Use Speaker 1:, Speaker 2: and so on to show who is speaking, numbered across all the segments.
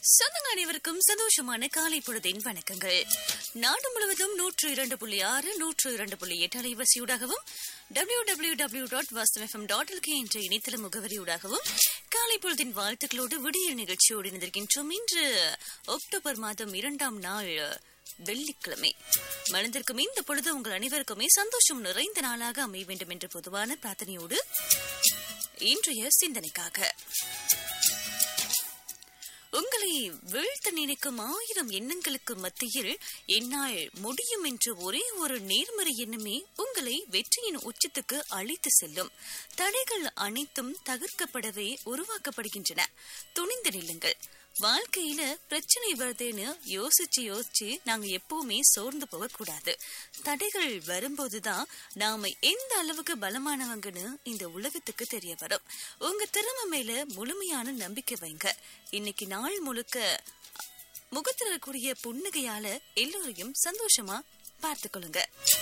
Speaker 1: சொந்தங்கள் அனைவருக்கும் சந்தோஷமான காலை பொழுதின் வணக்கங்கள் நாடு முழுவதும் நூற்று இரண்டு புள்ளி ஆறு நூற்று இரண்டு புள்ளி எட்டு அலைவரிசையூடாகவும் W W W dot Vasthavam dot L K என்ற இணையதள முகவரியூடாகவும் காலை பொழுதின் வாழ்த்துக்களோடு விடியல் நிகழ்ச்சியோடு இணைந்திருக்கின்றோம் இன்று அக்டோபர் மாதம் இரண்டாம் நாள் வெள்ளிக்கிழமை மலர்ந்திருக்கும் இந்த பொழுது உங்கள் அனைவருக்குமே சந்தோஷம் நிறைந்த நாளாக அமைய வேண்டும் என்ற பொதுவான பிரார்த்தனையோடு இன்றைய சிந்தனைக்காக உங்களை வீழ்த்த நினைக்கும் ஆயிரம் எண்ணங்களுக்கு மத்தியில் என்னால் முடியும் என்ற ஒரே ஒரு நேர்மறை எண்ணமே உங்களை வெற்றியின் உச்சத்துக்கு அழைத்து செல்லும் தடைகள் அனைத்தும் தகர்க்கப்படவே உருவாக்கப்படுகின்றன துணிந்து நில்லுங்கள் வாழ்க்கையில பிரச்சனை வருதுன்னு யோசிச்சு யோசிச்சு நாங்க எப்பவுமே சோர்ந்து போக கூடாது தடைகள் வரும்போதுதான் நாம எந்த அளவுக்கு பலமானவங்கன்னு இந்த உலகத்துக்கு தெரிய வரும் உங்க திறமை மேல முழுமையான நம்பிக்கை வைங்க இன்னைக்கு நாள் முழுக்க முகத்தில் இருக்கக்கூடிய புன்னகையால எல்லோரையும் சந்தோஷமா பார்த்துக்கொள்ளுங்க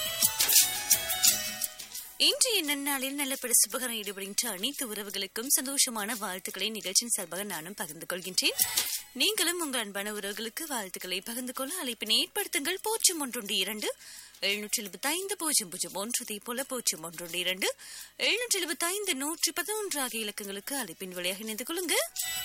Speaker 1: இன்றைய நன்னாளில் நல்ல பிரசுபகரம் ஈடுபடுகின்ற அனைத்து உறவுகளுக்கும் சந்தோஷமான வாழ்த்துக்களை நிகழ்ச்சியின் சார்பாக நானும் பகிர்ந்து கொள்கின்றேன் நீங்களும் உங்கள் அன்பான உறவுகளுக்கு வாழ்த்துக்களை பகிர்ந்து கொள்ள அழைப்பினை ஏற்படுத்துங்கள் பூஜ்ஜியம் ஒன்றொன்று இரண்டு எழுநூற்றி எழுபத்தி ஐந்து பூஜ்ஜியம் பூஜ்ஜியம் ஒன்று இதே போல பூஜ்ஜியம் ஒன்றொன்று இரண்டு எழுநூற்றி எழுபத்தி ஐந்து நூற்றி பதினொன்று ஆகிய இலக்கங்களுக்கு அழைப்பின் வழியாக இணைந்து கொள்ளுங்க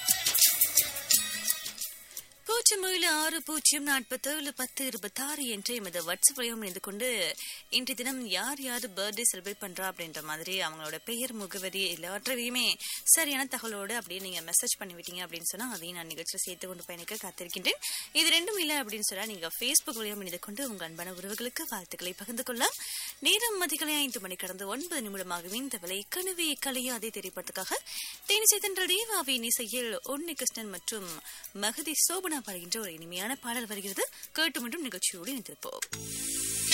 Speaker 1: பூஜ்ஜியம் ஏழு ஆறு பூஜ்ஜியம் நாற்பத்தேழு பத்து இருபத்தாறு என்ற எமது வாட்ஸ்அப் வழியும் இணைந்து கொண்டு இன்றைய தினம் யார் யார் பர்த்டே செலிப்ரேட் பண்றா அப்படின்ற மாதிரி அவங்களோட பெயர் முகவரி எல்லாவற்றையுமே சரியான தகவலோடு அப்படியே நீங்க மெசேஜ் பண்ணி விட்டீங்க அப்படின்னு சொன்னா அதையும் நான் நிகழ்ச்சியில் சேர்த்து கொண்டு பயணிக்க காத்திருக்கின்றேன் இது ரெண்டும் இல்லை அப்படின்னு சொன்னா நீங்க ஃபேஸ்புக் வழியும் இணைந்து கொண்டு உங்க அன்பான உறவுகளுக்கு வாழ்த்துக்களை பகிர்ந்து கொள்ளலாம் நேரம் மதிகளை ஐந்து மணி கடந்து ஒன்பது நிமிடமாகவே இந்த விலை கனவே கலையாதே திரைப்படத்துக்காக தேனிசை தென்றல் தேவாவின் இசையில் உன்னி கிருஷ்ணன் மற்றும் மகதி சோபனா பாடுகின்ற ஒரு இனிமையான பாடல் வருகிறது கேட்டு மட்டும் நிகழ்ச்சியோடு இணைந்திருப்போம்